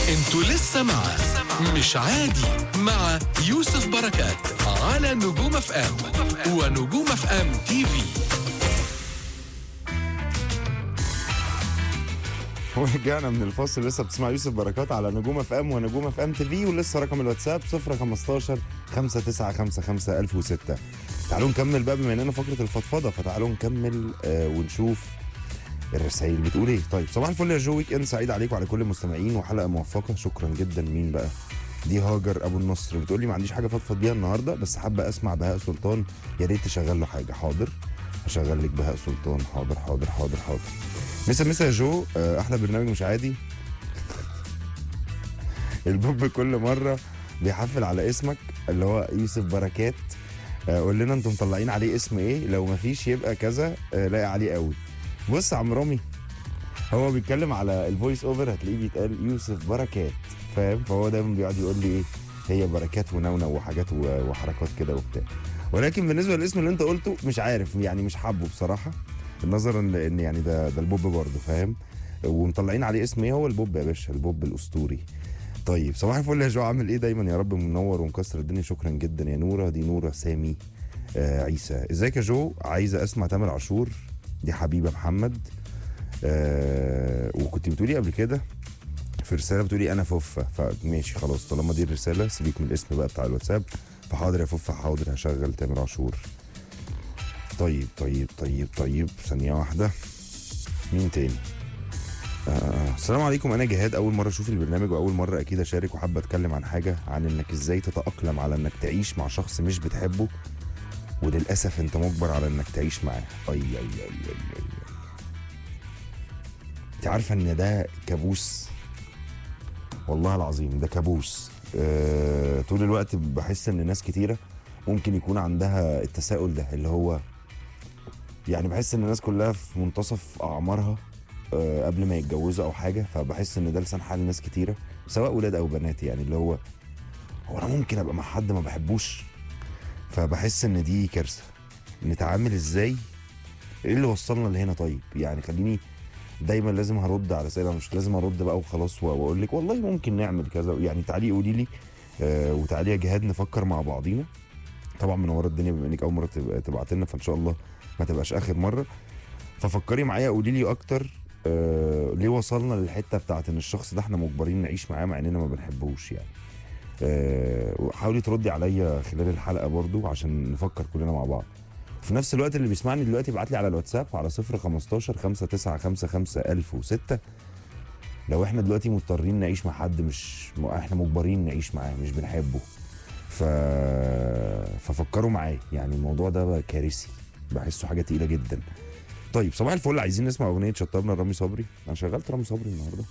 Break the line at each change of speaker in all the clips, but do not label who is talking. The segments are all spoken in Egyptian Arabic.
انتوا لسه مع مش عادي مع يوسف بركات على نجوم اف ام ونجوم اف ام تي في
ورجعنا من الفاصل لسه بتسمع يوسف بركات على نجوم اف ام ونجوم اف ام تي في ولسه رقم الواتساب 015 5955 1006 تعالوا نكمل بقى بما اننا فقره الفضفضه فتعالوا نكمل آه ونشوف الرسائل بتقول ايه طيب صباح الفل يا جو ويك اند سعيد عليكم وعلى كل المستمعين وحلقه موفقه شكرا جدا مين بقى دي هاجر ابو النصر بتقول لي ما عنديش حاجه فضفض بيها النهارده بس حابه اسمع بهاء سلطان يا ريت تشغل له حاجه حاضر هشغل لك بهاء سلطان حاضر حاضر حاضر حاضر مسا مسا يا جو آه، احلى برنامج مش عادي البوب كل مره بيحفل على اسمك اللي هو يوسف بركات آه، قول لنا انتم مطلعين عليه اسم ايه لو مفيش يبقى كذا آه، لاقي عليه قوي بص يا عم رامي هو بيتكلم على الفويس اوفر هتلاقيه بيتقال يوسف بركات فاهم فهو دايما بيقعد يقول لي ايه هي بركات ونونو وحاجات و- وحركات كده وبتاع ولكن بالنسبه للاسم اللي انت قلته مش عارف يعني مش حابه بصراحه نظرا لان يعني ده ده البوب برضه فاهم ومطلعين عليه اسم ايه هو البوب يا باشا البوب الاسطوري طيب صباح الفل يا جو عامل ايه دايما يا رب منور ومكسر الدنيا شكرا جدا يا نوره دي نوره سامي آه عيسى ازيك يا جو عايزه اسمع تامر عاشور دي حبيبه محمد آه وكنت بتقولي قبل كده في رساله بتقولي انا فوفا فماشي خلاص طالما دي الرساله سيبك من الاسم بقى بتاع الواتساب فحاضر يا فوفا حاضر هشغل تامر عاشور طيب طيب طيب طيب ثانيه واحده مين تاني آه السلام عليكم انا جهاد اول مره اشوف البرنامج واول مره اكيد اشارك وحابه اتكلم عن حاجه عن انك ازاي تتاقلم على انك تعيش مع شخص مش بتحبه وللاسف انت مجبر على انك تعيش معاه اي اي اي اي اي, أي. انت عارفه ان ده كابوس والله العظيم ده كابوس آه طول الوقت بحس ان ناس كتيره ممكن يكون عندها التساؤل ده اللي هو يعني بحس ان الناس كلها في منتصف اعمارها آه، قبل ما يتجوزوا او حاجه فبحس ان ده لسان حال ناس كتيره سواء ولاد او بنات يعني اللي هو هو انا ممكن ابقى مع حد ما بحبوش فبحس ان دي كارثه نتعامل ازاي ايه اللي وصلنا لهنا طيب يعني خليني دايما لازم هرد على اسئله مش لازم ارد بقى وخلاص واقول لك والله ممكن نعمل كذا يعني تعالي قولي لي آه وتعالي يا جهاد نفكر مع بعضينا طبعا منوره الدنيا بما انك اول مره تبقى تبعت لنا فان شاء الله ما تبقاش اخر مره ففكري معايا قولي لي اكتر آه ليه وصلنا للحته بتاعت ان الشخص ده احنا مجبرين نعيش معاه مع اننا ما بنحبوش يعني آه وحاولي تردي عليا خلال الحلقه برضو عشان نفكر كلنا مع بعض في نفس الوقت اللي بيسمعني دلوقتي ابعت لي على الواتساب على 015 5955 1006 لو احنا دلوقتي مضطرين نعيش مع حد مش م- احنا مجبرين نعيش معاه مش بنحبه ف... ففكروا معايا يعني الموضوع ده بقى كارثي بحسه حاجه تقيله جدا طيب صباح الفل عايزين نسمع اغنيه شطبنا رامي صبري انا شغلت رامي صبري النهارده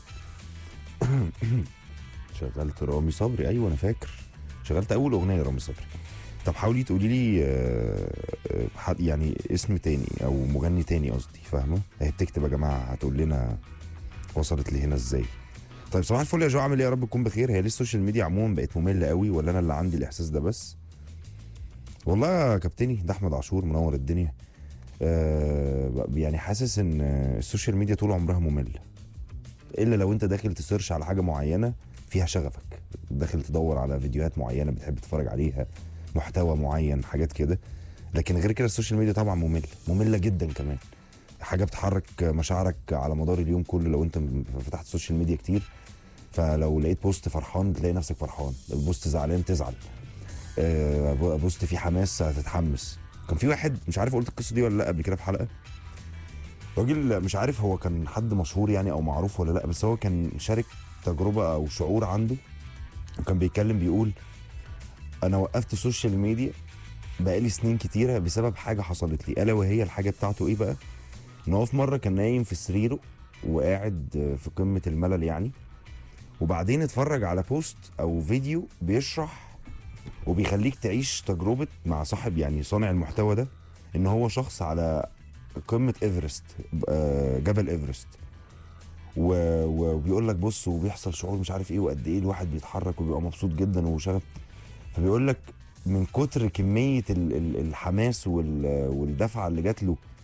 شغلت رامي صبري ايوه انا فاكر شغلت اول اغنيه رامي صبري طب حاولي تقولي لي آه، آه، حد يعني اسم تاني او مغني تاني قصدي فاهمه هي بتكتب يا جماعه هتقول لنا وصلت لي هنا ازاي طيب صباح الفل يا جو عامل ايه يا رب تكون بخير هي ليه السوشيال ميديا عموما بقت ممله قوي ولا انا اللي عندي الاحساس ده بس والله يا كابتني ده احمد عاشور منور الدنيا آه يعني حاسس ان السوشيال ميديا طول عمرها ممله الا لو انت داخل تسيرش على حاجه معينه فيها شغفك داخل تدور على فيديوهات معينه بتحب تتفرج عليها محتوى معين حاجات كده لكن غير كده السوشيال ميديا طبعا ممل ممله جدا كمان حاجه بتحرك مشاعرك على مدار اليوم كله لو انت فتحت السوشيال ميديا كتير فلو لقيت بوست فرحان تلاقي نفسك فرحان البوست زعلان تزعل آه، بوست فيه حماس هتتحمس كان في واحد مش عارف قلت القصه دي ولا لا قبل كده في حلقه راجل مش عارف هو كان حد مشهور يعني او معروف ولا لا بس هو كان شارك تجربه او شعور عنده وكان بيتكلم بيقول انا وقفت السوشيال ميديا بقالي سنين كتيره بسبب حاجه حصلت لي الا وهي الحاجه بتاعته ايه بقى ان هو في مره كان نايم في سريره وقاعد في قمه الملل يعني وبعدين اتفرج على بوست او فيديو بيشرح وبيخليك تعيش تجربه مع صاحب يعني صانع المحتوى ده ان هو شخص على قمه ايفرست آه، جبل ايفرست و- وبيقول لك بص وبيحصل شعور مش عارف ايه وقد ايه الواحد بيتحرك وبيبقى مبسوط جدا وشغف فبيقول لك من كتر كميه ال- ال- الحماس وال- والدفعه اللي جات له